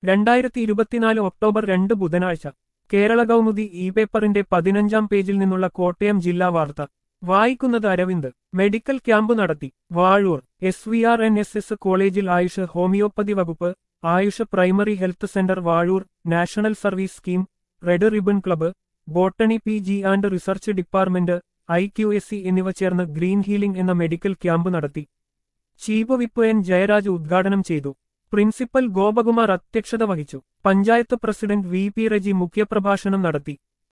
രണ്ടായിരത്തി ഇരുപത്തിനാല് ഒക്ടോബർ രണ്ട് ബുധനാഴ്ച കേരള കൗമുദി ഇ പേപ്പറിന്റെ പതിനഞ്ചാം പേജിൽ നിന്നുള്ള കോട്ടയം ജില്ലാ വാർത്ത വായിക്കുന്നത് അരവിന്ദ് മെഡിക്കൽ ക്യാമ്പ് നടത്തി Vazhoor S V R N S S കോളേജിൽ ആയുഷ് ഹോമിയോപ്പതി വകുപ്പ് Ayush primary health centre Vazhoor national service scheme red ribbon club botany P G and research department I Q S C എന്നിവ ചേർന്ന് ഗ്രീൻ ഹീലിംഗ് എന്ന മെഡിക്കൽ ക്യാമ്പ് നടത്തി chief whip N Jayaraj ഉദ്ഘാടനം ചെയ്തു principal Gopakumar അധ്യക്ഷത വഹിച്ചു panchayat president V P Reji മുഖ്യപ്രഭാഷണം നടത്തി